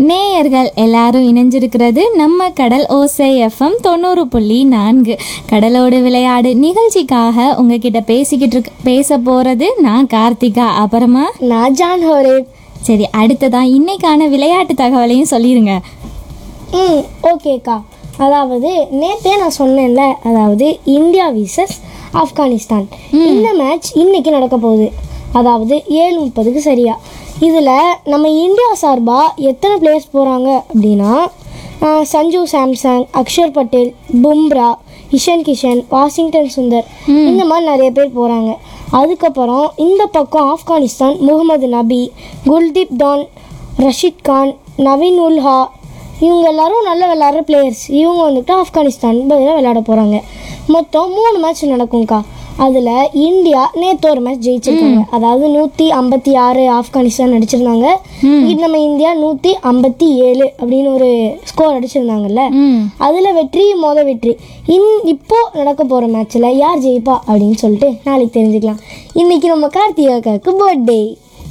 நேயர்கள் எல்லாரும் இணைஞ்சிருக்கிறது நம்ம கடல் ஓசை எஃப்எம் தொண்ணூறு புள்ளி நான்கு கடலோடு விளையாடு நிகழ்ச்சிக்காக உங்ககிட்ட பேசிக்கிட்டு இருக்க பேச போறது நான் கார்த்திகா அப்புறமா நான் ஜான் ஹோரேப் சரி அடுத்ததான் இன்னைக்கான விளையாட்டு தகவலையும் சொல்லிருங்க ம் ஓகேக்கா அதாவது நேற்றே நான் சொன்னேன்ல அதாவது இந்தியா விசஸ் ஆப்கானிஸ்தான் இந்த மேட்ச் இன்னைக்கு நடக்க போகுது அதாவது ஏழு முப்பதுக்கு சரியா இதில் நம்ம இந்தியா சார்பாக எத்தனை பிளேயர்ஸ் போகிறாங்க அப்படின்னா ஆஹ், சஞ்சு சாம்சங் அக்ஷர் பட்டேல் பும்ரா இஷன் கிஷன் வாஷிங்டன் சுந்தர் இந்த மாதிரி நிறைய பேர் போகிறாங்க அதுக்கப்புறம் இந்த பக்கம் ஆப்கானிஸ்தான் முகமது நபி குல்தீப் டான் ரஷித் கான் நவீன் உல்ஹா இவங்க எல்லாரும் நல்ல விளையாடுற பிளேயர்ஸ் இவங்க வந்துட்டு ஆப்கானிஸ்தான் பதிலாக விளையாட போகிறாங்க மொத்தம் மூணு மேட்ச் நடக்கும்க்கா அதில் இந்தியா நேற்று ஒரு மேட்ச் ஜெயிச்சிருக்காங்க அதாவது நூற்றி ஐம்பத்தி ஆறு ஆப்கானிஸ்தான் அடிச்சிருந்தாங்க இது நம்ம இந்தியா நூற்றி ஐம்பத்தி ஏழு அப்படின்னு ஒரு ஸ்கோர் அடிச்சிருந்தாங்கல்ல ம் அதில் வெற்றி மொத வெற்றி இன் இப்போ நடக்க போகிற மேட்ச்சில் யார் ஜெயிப்பா அப்படின்னு சொல்லிட்டு நாளைக்கு தெரிஞ்சுக்கலாம் இன்னைக்கு நம்ம கார்த்திகாக்காவுக்கு பர்த்டே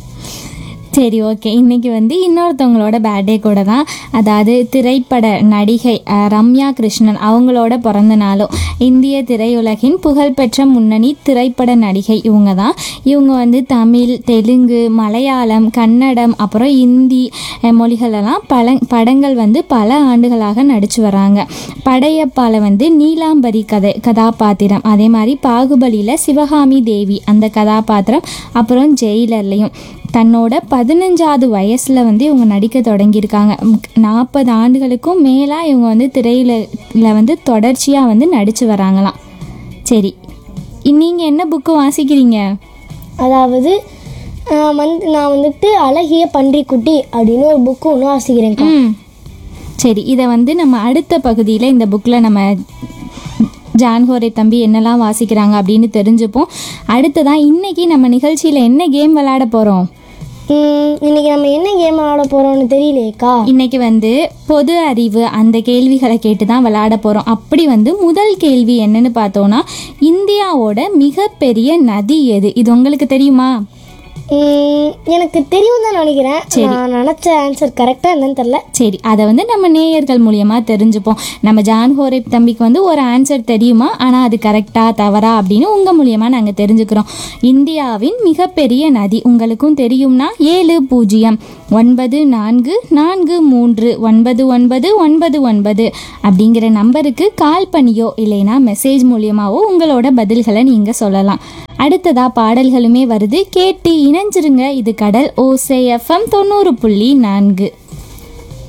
சரி ஓகே இன்னைக்கு வந்து இன்னொருத்தவங்களோட பேர்டே கூட தான் அதாவது திரைப்பட நடிகை அஹ், ரம்யா கிருஷ்ணன் அவங்களோட பிறந்த நாளும் இந்திய திரையுலகின் புகழ்பெற்ற முன்னணி திரைப்பட நடிகை இவங்க தான் இவங்க வந்து தமிழ் தெலுங்கு மலையாளம் கன்னடம் அப்புறம் இந்தி அஹ், மொழிகளெல்லாம் பல படங்கள் வந்து பல ஆண்டுகளாக நடிச்சு வராங்க படையப்பால வந்து நீலாம்பரி கதை கதாபாத்திரம் அதே மாதிரி பாகுபலியில் சிவகாமி தேவி அந்த கதாபாத்திரம் அப்புறம் ஜெயிலர்லையும் தன்னோட பதினஞ்சாவது வயசில் வந்து இவங்க நடிக்க தொடங்கியிருக்காங்க நாற்பது ஆண்டுகளுக்கும் மேலாக இவங்க வந்து திரையில ல வந்து தொடர்ச்சியாக வந்து நடித்து வராங்களாம் சரி நீங்கள் என்ன புக்கு வாசிக்கிறீங்க அதாவது ஆஹ் வந்து நான் வந்துட்டு அழகிய பன்றிக்குட்டி அப்படின்னு ஒரு புக்கு ஒன்று வாசிக்கிறேன்க்கா ம் சரி இதை வந்து நம்ம அடுத்த பகுதியில் இந்த புக்கில் நம்ம ஜான்ஹோரை தம்பி என்னெல்லாம் வாசிக்கிறாங்க அப்படின்னு தெரிஞ்சுப்போம் அடுத்ததான் இன்னைக்கு நம்ம நிகழ்ச்சியில் என்ன கேம் விளையாட போகிறோம் உம், இன்னைக்கு நம்ம என்ன கேம் விளாட போறோம்னு தெரியலையேக்கா இன்னைக்கு வந்து பொது அறிவு அந்த கேள்விகளை கேட்டு தான் விளையாட போகிறோம் அப்படி வந்து முதல் கேள்வி என்னன்னு பார்த்தோன்னா இந்தியாவோட மிகப்பெரிய நதி எது இது உங்களுக்கு தெரியுமா உம், எனக்கு தெரியும் தான் நினைக்கிறேன் நான் நினச்ச ஆன்சர் கரெக்டாக என்னன்னு தெரில சரி அதை வந்து நம்ம நேயர்கள் மூலியமா தெரிஞ்சுப்போம் நம்ம ஜான் ஹோரேப் தம்பிக்கு வந்து ஒரு ஆன்சர் தெரியுமா ஆனால் அது கரெக்டா தவறா அப்படின்னு உங்கள் மூலியமா நாங்கள் தெரிஞ்சுக்கிறோம் இந்தியாவின் மிகப்பெரிய நதி உங்களுக்கும் தெரியும்னா ஏழு பூஜ்ஜியம் ஒன்பது நான்கு நான்கு மூன்று ஒன்பது ஒன்பது ஒன்பது ஒன்பது அப்படிங்கிற நம்பருக்கு கால் பண்ணியோ இல்லைனா மெசேஜ் மூலியமாவோ உங்களோட பதில்களை நீங்கள் சொல்லலாம் அடுத்ததா பாடல்களுமே வருது கேட்டு இணைஞ்சிருங்க இது கடல் ஓசை எஃப்எம் தொண்ணூறு புள்ளி நான்கு